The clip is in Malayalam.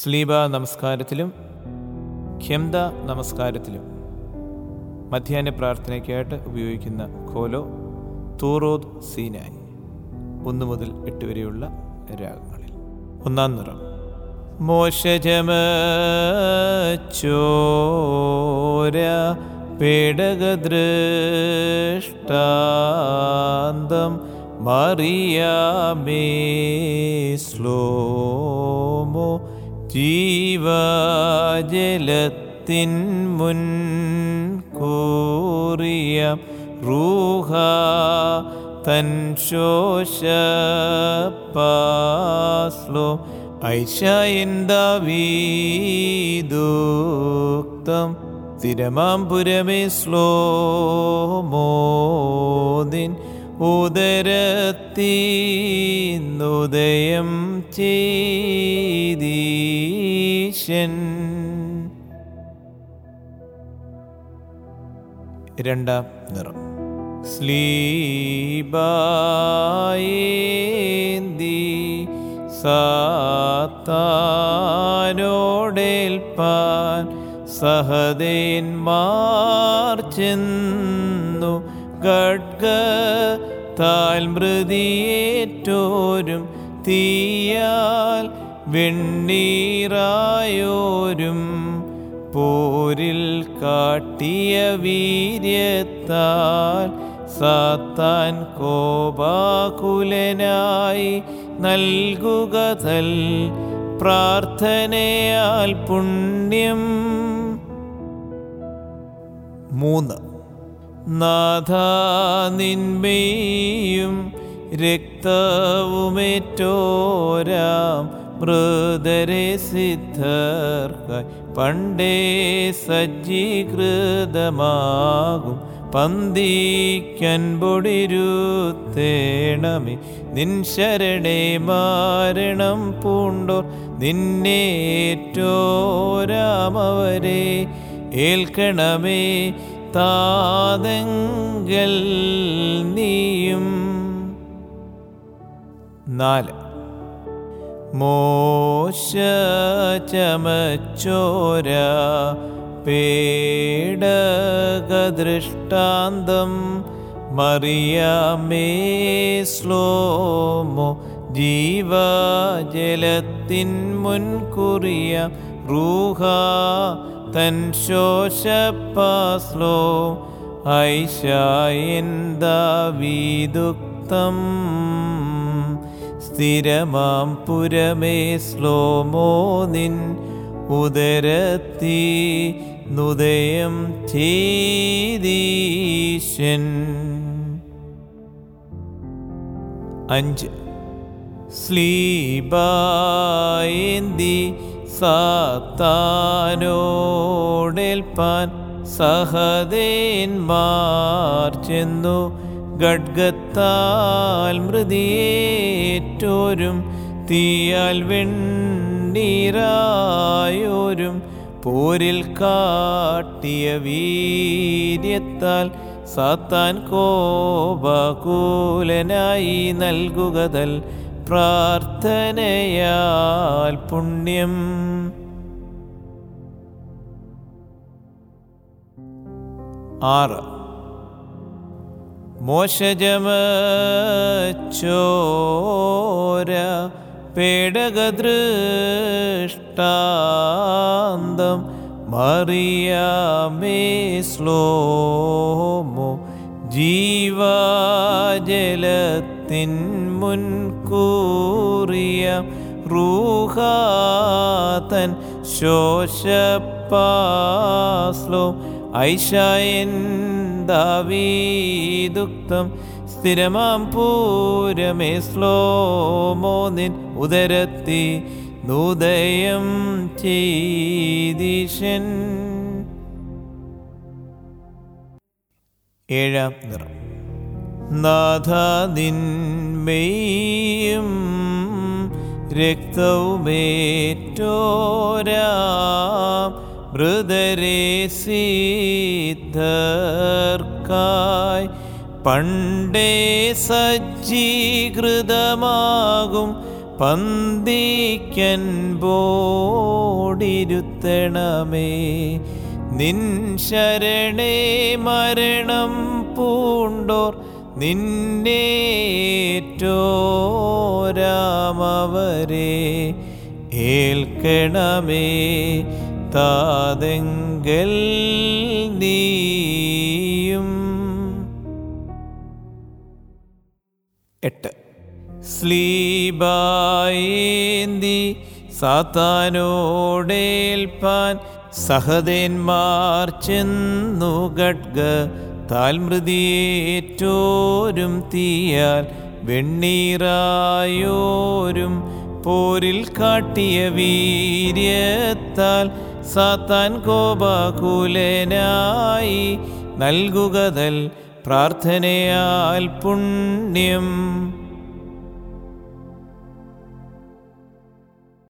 സ്ലീബ നമസ്കാരത്തിലും ഖ്യംദ നമസ്കാരത്തിലും മധ്യാഹ്ന പ്രാർത്ഥനയ്ക്കായിട്ട് ഉപയോഗിക്കുന്ന ഖോലോ തൂറോദ് സീനായി ഒന്ന് മുതൽ എട്ട് വരെയുള്ള രാഗങ്ങളിൽ ഒന്നാം നിറം മോശജമോര പേടകദൃഷ്ടാന്തം മറിയാമേ സ്ലോമോ ജീവജലത്തിൻ മുൻ കൂറിയ റൂഹ തൻ ശോഷപാസ്ലോ ഐശായിന്ദീദുക്തം സ്ഥിരമാം പുരമേ സ്ലോമോദിൻ ഉദരത്തീന്നുദയം ചെയ്തീശൻ രണ്ടാം നിറം സ്ലീബായേന്തി സാത്താനോടേൽപ്പാൻ സഹദേന്മാർ ചെന്നു ഗഡ്ഗ താൽമൃതിയേറ്റോരും തീയാൽ വെണ്ണീറായോരും പോരിൽ കാട്ടിയ വീര്യത്താൽ സാത്താൻ കോപാകുലനായി നൽകുക തൽ പ്രാർത്ഥനയാൽ പുണ്യം മൂന്ന് നാഥ നിന്മയും രക്തവുമേറ്റോരാം മൃതരെ സിദ്ധർക്കായി പണ്ടേ സജ്ജീകൃതമാകും പന്തിക്കൻപൊടിരുത്തേണമേ നിൻ ശരണേ മാരണം പൂണ്ടോർ നിന്നേറ്റോരാമവരെ ഏൽക്കണമേ താതെങ്കൽ നീയും നാല് മോശ ചമച്ചോര പേടകദൃഷ്ടാന്തം മറിയാമേ സ്ലോമോ ജീവജലത്തിൻ മുൻകുറിയ റൂഹ തൻ ശോഷപ്പാസ്ലോ ഐശായന്ദാവീദുക്തം സ്ഥിരമാം പുരമേ സ്ലോമോ നിൻ ഉദരത്തി നുദയം ചെയ്തീശൻ അഞ്ച് സ്ലീബായേന്തി സാത്താനോടേൽപ്പാൻ സഹദേന്മാർ ചെന്നു ഗഡ്ഗത്താൽ മൃതിയേറ്റോരും തീയാൽ വെണ്ണീറായോരും പോരിൽ കാട്ടിയ വീര്യത്താൽ സാത്താൻ കോപകൂലനായി നൽകുകതൽ പ്രാർത്ഥനയാൽ പുണ്യം ആറ് മോശജമോര പേടകദൃഷ്ടാന്തം മറിയാമേ സ്ലോമോ ജീവജലത്തിൻ മുൻകൂറിയ റൂഹാതൻ ശോഷപ്പാസ്ലോ ഐശായൻ ദാവീദുക്തം സ്ഥിരമാം പൂരമേ സ്ലോമോ നിൻ ഉദരത്തി നൂദയം ചെയ്തിഷൻ ഏഴാം നിറം നാഥ നിന്മയും രക്തവുമേറ്റോരാം മൃതരെ സിദ്ധർക്കായി പണ്ടേ സജ്ജീകൃതമാകും പന്തിക്കൻപോടിരുത്തണമേ നിൻ ശരണേ മരണം പൂണ്ടോർ നിന്നേറ്റോരാമവരെ ഏൽക്കണമേ താതെങ്കൽ നീയും എട്ട് സ്ലീബായേന്തി സാത്താനോടേൽപ്പാൻ സഹദേന്മാർ ചെന്നു ഗഡ്ഗ താൽമൃതിയേറ്റോരും തീയാൽ വെണ്ണീറായോരും പോരിൽ കാട്ടിയ വീര്യത്താൽ സാത്താൻ കോപാകുലനായി നൽകുകതൽ പ്രാർത്ഥനയാൽ പുണ്യം